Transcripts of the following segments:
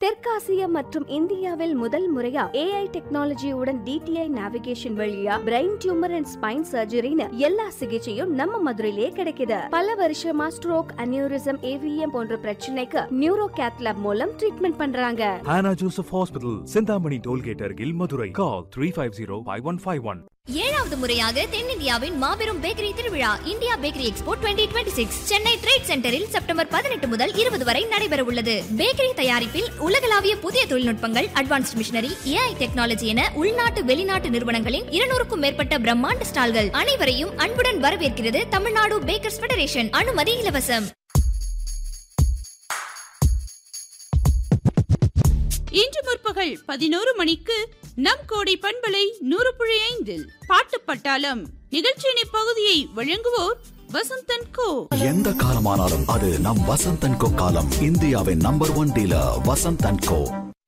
தெற்காசியா மற்றும் இந்தியாவில் முதல் முறையா ஏஐ டெக்னாலஜியுடன் டிடிஐ நேவிகேஷன் வழியா பிரெயின் டியூமர் அண்ட் ஸ்பைன் சர்ஜரின்னு எல்லா சிகிச்சையும் நம்ம மதுரையிலே கிடைக்குது பல வருஷமா ஸ்ட்ரோக் அனியூரிசம் ஏவிஎம் போன்ற பிரச்சனைக்கு நியூரோ கேத்லாப் மூலம் ட்ரீட்மெண்ட் பண்றாங்க Hannah Joseph Hospital, Sindhamani Tollgate அருகில் Madurai call three five zero five one five one ஏழாவது முறையாக தென்னிந்தியாவின் மாபெரும் பேக்கரி திருவிழா India bakery expo 2026 Chennai trade சென்டரில் செப்டம்பர் பதினெட்டு முதல் இருபது வரை நடைபெற உள்ளது பேக்கரி தயாரிப்பில் உலகளாவிய புதிய தொழில்நுட்பங்கள் அட்வான்ஸ்ட் மிஷினரி ஏஐ டெக்னாலஜி என உள்நாட்டு வெளிநாட்டு நிறுவனங்களின் இருநூறுக்கும் மேற்பட்ட பிரம்மாண்ட ஸ்டால்கள் அனைவரையும் அன்புடன் வரவேற்கிறது தமிழ்நாடு பேக்கர்ஸ் ஃபெடரேஷன் அனுமதி இலவசம் இன்று முற்பகல் பதினோரு மணிக்கு நம் கோடை பண்பலை நூறு புள்ளி ஐந்தில் பாட்டு பட்டாளம் நிகழ்ச்சியின் இப்பகுதியை வழங்குவோர் வசந்தன் கோ எந்த காலமானாலும் அது நம் வசந்த் அண்ட் கோ காலம் இந்தியாவின் number one dealer Vasanth and co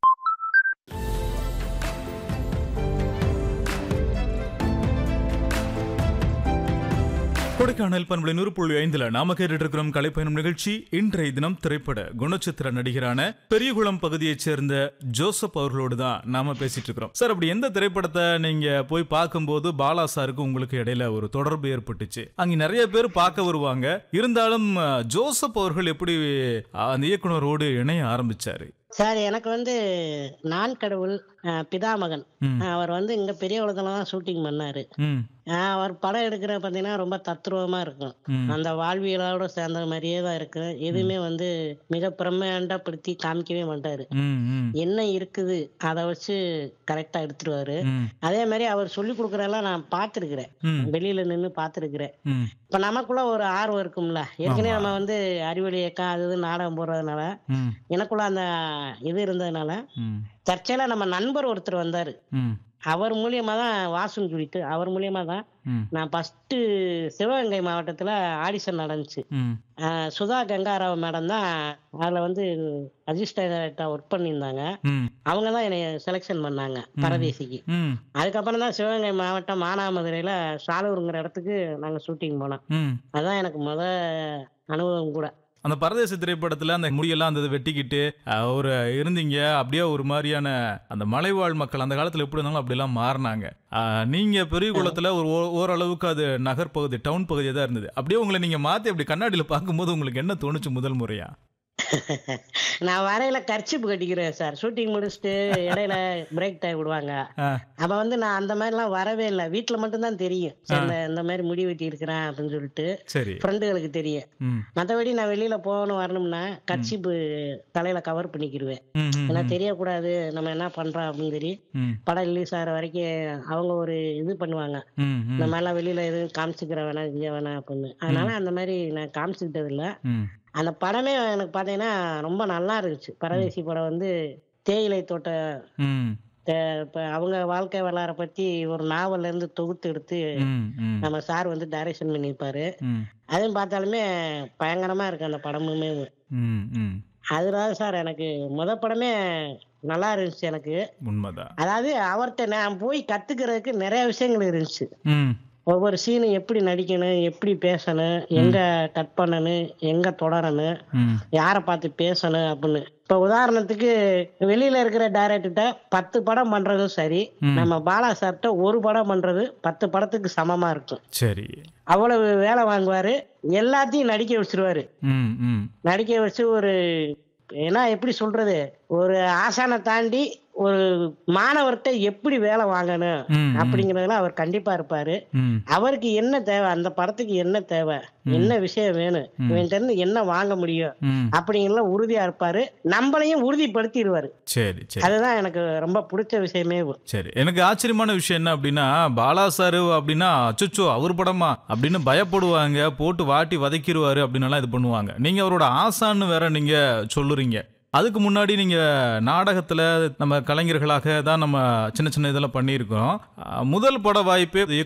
Kodaikanal பண்பலை நூறு புள்ளி ஐந்துல நாம கேட்டுட்டு இருக்கிறோம் கலைப்பயணம் நிகழ்ச்சி இன்றைய தினம் திரைப்பட குணச்சித்திர நடிகரான பெரியகுளம் பகுதியைச் சேர்ந்த ஜோசப் அவர்களோடு தான் நாம பேசிட்டு இருக்கிறோம் சார் அப்படி எந்த திரைப்படத்தை நீங்க போய் பார்க்கும்போது பாலா சாருக்கு உங்களுக்கு இடையில ஒரு தொடர்பு ஏற்பட்டுச்சு அங்க நிறைய பேர் பார்க்க வருவாங்க இருந்தாலும் அஹ், ஜோசப் அவர்கள் எப்படி அஹ், அந்த இயக்குனரோடு இணைய ஆரம்பிச்சாரு சார் எனக்கு வந்து நான் கடவுள் அஹ், பிதாமகன் ம். அவர் வந்து இங்க பெரிய குளத்துல தான் ஷூட்டிங் பண்ணாரு ம் அஹ், அவர் படம் எடுக்கிற பார்த்தீங்கன்னா ரொம்ப தத்ரூபமா இருக்கும் ம். அந்த வாழ்வியலோட சேர்ந்த மாதிரியே தான் இருக்கு எதுவுமே வந்து மிக பிரம்மாண்டப்படுத்தி காமிக்கவே மாட்டாரு ம் ம் என்ன இருக்குது அதை வச்சு கரெக்டா எடுத்துருவாரு ம் அதே மாதிரி அவர் சொல்லி கொடுக்குறதெல்லாம் நான் பார்த்துருக்கிறேன் ம் வெளியில நின்று பார்த்துருக்கிறேன் ம் இப்ப நமக்குள்ள ஒரு ஆர்வம் இருக்கும்ல ஏற்கனவே நம்ம வந்து அறிவொளி இயக்கம் அது இது நாடகம் போடுறதுனால ம் எனக்குள்ள அந்த இது இருந்ததுனால ம் தற்செயலா நம்ம நண்பர் ஒருத்தர் வந்தாரு ம் அவர் மூலியமா தான் வாசுன்னு சொல்லிட்டு அவர் மூலியமா தான் ம் நான் ஃபர்ஸ்ட் சிவகங்கை மாவட்டத்துல ஆடிஷன் நடந்துச்சு ம் ஆஹ் சுதா கங்காராவ் மேடம் தான் அதுல வந்து அசிஸ்டண்டா ஒர்க் பண்ணியிருந்தாங்க ம் அவங்க தான் என்னை செலெக்ஷன் பண்ணாங்க பரதேசிக்கு ம் அதுக்கப்புறம் தான் சிவகங்கை மாவட்டம் மானாமதுரையில சாலூருங்கிற இடத்துக்கு நாங்க ஷூட்டிங் போனோம் ம் அதான் எனக்கு முத அனுபவம் கூட அந்த பரதேச திரைப்படத்துல அந்த முடியெல்லாம் அந்த வெட்டிக்கிட்டு அஹ், ஒரு இருந்தீங்க அப்படியே ஒரு மாதிரியான அந்த மலைவாழ் மக்கள் அந்த காலத்துல எப்படி இருந்தாலும் அப்படிலாம் மாறினாங்க அஹ், நீங்க பெரிய குளத்துல ஒரு ஓ- ஓரளவுக்கு அது நகர்பகுதி டவுன் பகுதியா தான் இருந்தது அப்படியே உங்களை நீங்க மாத்தி அப்படி கண்ணாடியில பார்க்கும்போது உங்களுக்கு என்ன தோணுச்சு முதல் முறையா நான் வரையில கர்ச்சிப்பு கட்டிக்கிறேன் சார் ஷூட்டிங் முடிச்சுட்டு இடையில பிரேக் டைம் விடுவாங்க ஆ. அப்ப வந்து நான் அந்த மாதிரிலாம் வரவே இல்லை வீட்டுல மட்டும்தான் தெரியும் சரி, இந்த இந்த மாதிரி முடி வெட்டி இருக்கிறேன் அப்படின்னு சொல்லிட்டு சரி ஃப்ரெண்டுகளுக்கு தெரியும் ம் மற்றபடி நான் வெளியில போகணும் வரணும்னா கர்ச்சிப்பு தலையில கவர் பண்ணிக்கிருவேன் ம், ம், ஏன்னா ம், தெரியக்கூடாது நம்ம என்ன பண்றோம் அப்படின்னு சொல்லி ம், படம் ரிலீஸ் ஆகிற வரைக்கும் அவங்க ஒரு இது பண்ணுவாங்க ம், ம், இந்த மாதிரிலாம் வெளியில எதுவும் காமிச்சுக்கிற வேணாம் இங்க வேணாம் அப்படின்னு அதனால அந்த மாதிரி நான் காமிச்சுக்கிட்டது இல்ல ம், அந்த படமே எனக்கு பார்த்தீங்கன்னா ரொம்ப நல்லா இருந்துச்சு பரதேசி படம் வந்து தேயிலை தோட்ட ம், தே- இப்ப அவங்க வாழ்க்கை வரலாறை பத்தி ஒரு நாவல்ல இருந்து தொகுத்து எடுத்து ம், ம், நம்ம சார் வந்து டைரக்ஷன் பண்ணியிருப்பாரு ம், அதையும் பார்த்தாலுமே பயங்கரமா இருக்கு அந்த படமுமே ம், ம். அதுதான் சார் எனக்கு முத படமே நல்லா இருந்துச்சு எனக்கு உண்மைதான் அதாவது அவர்கிட்ட நான் போய் கத்துக்கிறதுக்கு நிறைய விஷயங்கள் இருந்துச்சு ம் ஒவ்வொரு சீனும் எப்படி நடிக்கணும் எப்படி பேசணும் எங்க கட் பண்ணணும் எங்க தொடரணும் ம் யாரை பார்த்து பேசணும் அப்படின்னு இப்ப உதாரணத்துக்கு வெளியில இருக்கிற டைரக்டர்கிட்ட பத்து படம் பண்றதும் சரி ம். நம்ம பாலா சார்கிட்ட ஒரு படம் பண்றது பத்து படத்துக்கு சமமா இருக்கும் சரி அவ்வளவு வேலை வாங்குவாரு எல்லாத்தையும் நடிக்க வச்சிருவாரு ம் ம் நடிக்க வச்சு ஒரு ஏன்னா எப்படி சொல்றது ஒரு ஆசானை தாண்டி ஒரு மாணவர்கிட்ட எப்படி வேலை வாங்கணும் ம், ம். அப்படிங்கறதுல அவர் கண்டிப்பா இருப்பாரு ம் அவருக்கு என்ன தேவை அந்த படத்துக்கு என்ன தேவை என்ன விஷயம் வேணும் இவன்கிட்ட இருந்து என்ன வாங்க முடியும் ம் அப்படிங்கறதுல உறுதியா இருப்பாரு நம்மளையும் உறுதிப்படுத்திடுவாரு சரி சரி அதுதான் எனக்கு ரொம்ப பிடிச்ச விஷயமே சரி எனக்கு ஆச்சரியமான விஷயம் என்ன அப்படின்னா பாலா சாரு அப்படின்னா அச்சோ அவர் படமா அப்படின்னு பயப்படுவாங்க போட்டு வாட்டி வதைக்கிருவாரு அப்படின்னு இது பண்ணுவாங்க நீங்க அவரோட ஆசான்னு வேற நீங்க சொல்லுறீங்க அதுக்கு முன்னாடி நீங்க நாடகத்துல நம்ம கலைஞர்களாக தான் நம்ம சின்ன சின்ன இதெல்லாம் பண்ணியிருக்கிறோம் அஹ் முதல் பட வாய்ப்பே